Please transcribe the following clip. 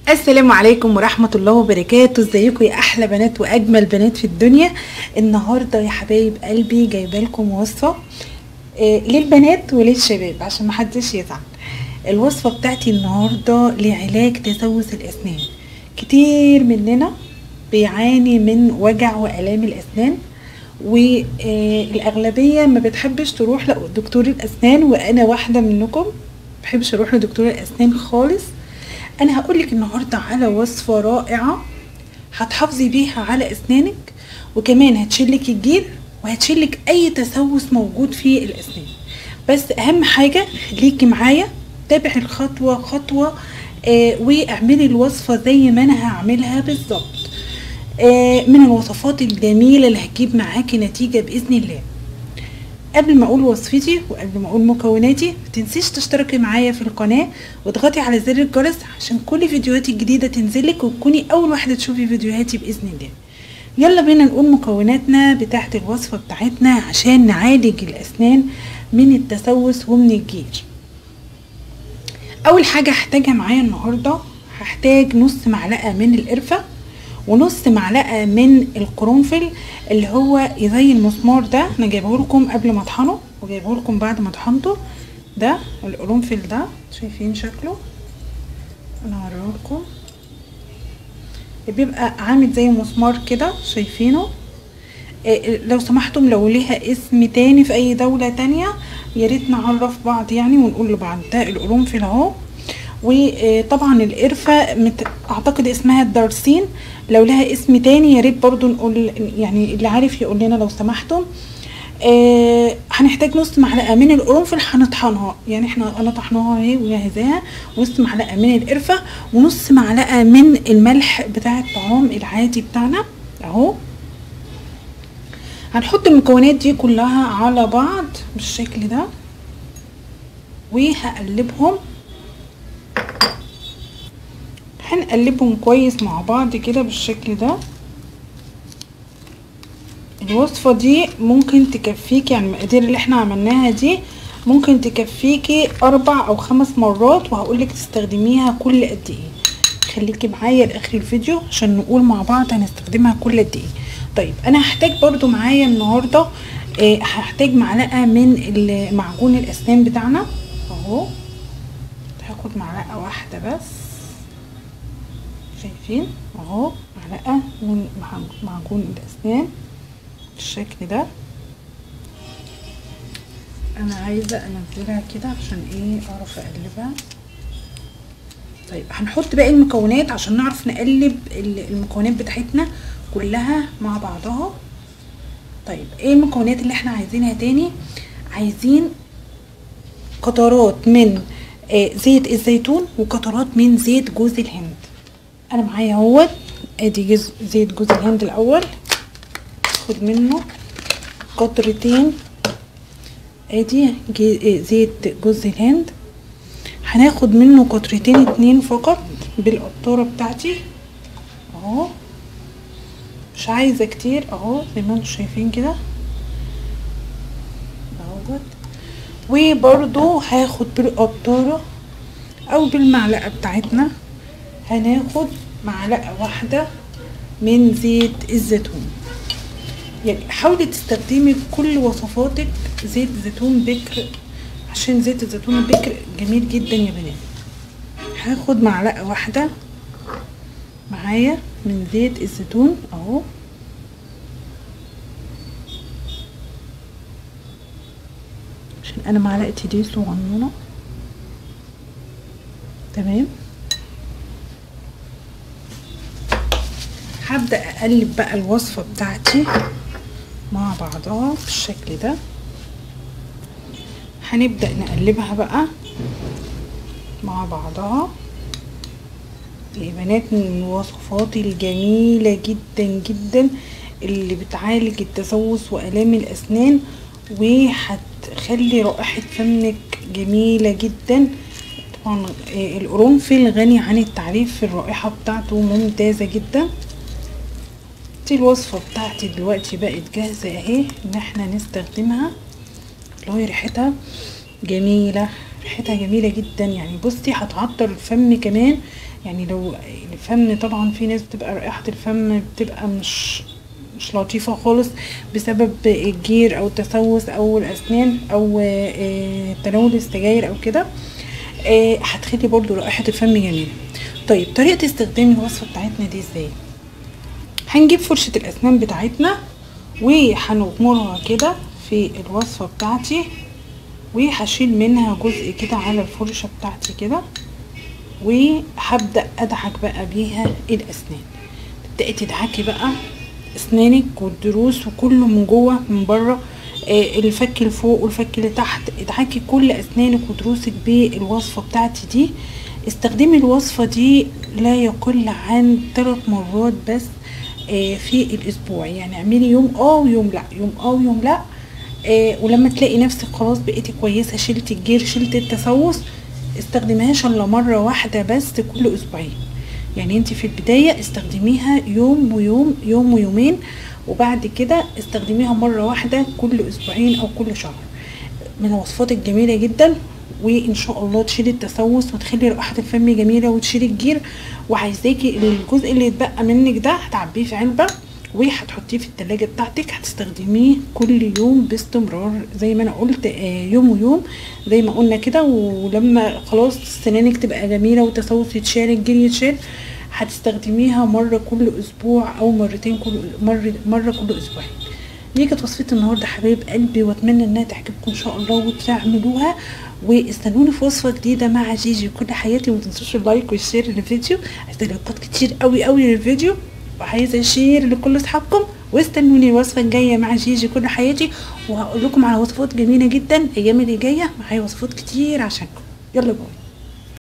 السلام عليكم ورحمة الله وبركاته ازيكم يا احلى بنات واجمل بنات في الدنيا النهاردة يا حبايب قلبي جايبه لكم وصفة آه للبنات وللشباب عشان محدش يزعل الوصفة بتاعتي النهاردة لعلاج تسوس الاسنان كتير مننا بيعاني من وجع والام الاسنان والاغلبية ما بتحبش تروح لدكتور الاسنان وانا واحدة منكم بحبش اروح لدكتور الاسنان خالص انا هقولك النهارده على وصفه رائعه هتحافظي بيها على اسنانك وكمان هتشيلك الجير وهتشيلك اي تسوس موجود في الاسنان بس اهم حاجه خليكي معايا تابعي الخطوه خطوه آه واعملي الوصفه زي ما انا هعملها بالظبط آه من الوصفات الجميله اللي هتجيب معاكي نتيجه باذن الله قبل ما اقول وصفتي وقبل ما اقول مكوناتي متنسيش تشتركي معايا في القناه وتضغطي على زر الجرس عشان كل فيديوهاتي الجديده تنزلك وتكوني اول واحده تشوفي فيديوهاتي باذن الله يلا بينا نقول مكوناتنا بتاعه الوصفه بتاعتنا عشان نعالج الاسنان من التسوس ومن الجير اول حاجه هحتاجها معايا النهارده هحتاج نص معلقه من القرفه ونص معلقه من القرنفل اللي هو زي المسمار ده انا جايبه لكم قبل ما اطحنه وجايبه لكم بعد ما طحنته ده القرنفل ده شايفين شكله انا هوريهولكم بيبقى عامل زي مسمار كده شايفينه إيه لو سمحتم لو ليها اسم تاني في اي دولة تانية يا ريت نعرف بعض يعني ونقول لبعض ده القرنفل اهو وطبعا القرفة مت... اعتقد اسمها الدارسين لو لها اسم تاني يا ريت برضو نقول يعني اللي عارف يقول لنا لو سمحتم آه هنحتاج نص معلقه من القرنفل هنطحنها يعني احنا انا طحناها اهي وجهزاها نص معلقه من القرفه ونص معلقه من الملح بتاع الطعام العادي بتاعنا اهو هنحط المكونات دي كلها على بعض بالشكل ده وهقلبهم هنقلبهم كويس مع بعض كده بالشكل ده الوصفة دي ممكن تكفيكي يعني المقادير اللي احنا عملناها دي ممكن تكفيكي اربع او خمس مرات وهقولك تستخدميها كل قد ايه خليكي معايا لاخر الفيديو عشان نقول مع بعض هنستخدمها كل قد ايه طيب انا هحتاج برضو معايا النهارده اه هحتاج معلقه من معجون الاسنان بتاعنا اهو هاخد معلقه واحده بس شايفين اهو معلقه من معجون الاسنان بالشكل ده انا عايزه انزلها كده عشان ايه اعرف اقلبها طيب هنحط باقي المكونات عشان نعرف نقلب المكونات بتاعتنا كلها مع بعضها طيب ايه المكونات اللي احنا عايزينها تاني عايزين قطرات من آه زيت الزيتون وقطرات من زيت جوز الهند انا معايا اهوت ادي جز زيت جوز الهند الاول اخد منه قطرتين ادي زيت جوز الهند هناخد منه قطرتين اتنين فقط بالقطاره بتاعتي اهو مش عايزه كتير اهو زي ما انتم شايفين كده اهوت وبرضو هاخد بالقطاره او بالمعلقه بتاعتنا هناخد معلقه واحده من زيت الزيتون يعني حاولي تستخدمي كل وصفاتك زيت زيتون بكر عشان زيت الزيتون البكر جميل جدا يا بنات هاخد معلقه واحده معايا من زيت الزيتون اهو عشان انا معلقتي دي صغنونه تمام هبدا اقلب بقى الوصفه بتاعتي مع بعضها بالشكل ده هنبدا نقلبها بقى مع بعضها يا بنات من وصفاتي الجميله جدا جدا اللي بتعالج التسوس والام الاسنان وهتخلي رائحه فمك جميله جدا طبعا القرنفل غني عن التعريف في الرائحه بتاعته ممتازه جدا دي الوصفة بتاعتي دلوقتي بقت جاهزة اهي ان احنا نستخدمها والله ريحتها جميلة ريحتها جميلة جدا يعني بصي هتعطر الفم كمان يعني لو الفم طبعا في ناس بتبقى رائحة الفم بتبقى مش مش لطيفة خالص بسبب الجير او التسوس او الاسنان او آه، تناول السجاير او كده آه، هتخلي برضو رائحة الفم جميلة طيب طريقة استخدام الوصفة بتاعتنا دي ازاي هنجيب فرشة الاسنان بتاعتنا وهنغمرها كده في الوصفة بتاعتي وهشيل منها جزء كده على الفرشة بتاعتي كده وهبدأ ادعك بقى بيها الاسنان تبدأي تدعكي بقى اسنانك والضروس وكله من جوه من بره آه، الفك اللي فوق والفك اللي تحت ادعكي كل اسنانك وضروسك بالوصفه بتاعتي دي استخدمي الوصفه دي لا يقل عن ثلاث مرات بس آه، في الاسبوع يعني اعملي يوم اه ويوم لا يوم اه ويوم لا آه، ولما تلاقي نفسك خلاص بقيتي كويسه شلتي الجير شلتي التسوس استخدميهاش الا مره واحده بس كل اسبوعين يعني انت في البداية استخدميها يوم ويوم يوم ويومين وبعد كده استخدميها مرة واحدة كل اسبوعين او كل شهر من الوصفات الجميلة جدا وان شاء الله تشيلي التسوس وتخلي رائحة الفم جميلة وتشيلي الجير وعايزاكي الجزء اللي يتبقى منك ده هتعبيه في علبة وهتحطيه في التلاجة بتاعتك هتستخدميه كل يوم باستمرار زي ما انا قلت آه، يوم ويوم زي ما قلنا كده ولما خلاص سنانك تبقى جميلة والتسوس يتشال الجير يتشال هتستخدميها مرة كل اسبوع او مرتين كل مرة, مرة كل اسبوعين دي كانت وصفتي النهارده حبايب قلبي واتمنى انها تعجبكم ان شاء الله وتعملوها واستنوني في وصفه جديده مع جيجي كل حياتي وما تنسوش اللايك والشير للفيديو عايزه لايكات كتير قوي قوي للفيديو وعايزه شير لكل اصحابكم واستنوني الوصفه الجايه مع جيجي كل حياتي وهقول لكم على وصفات جميله جدا الايام اللي جايه معايا وصفات كتير عشانكم يلا باي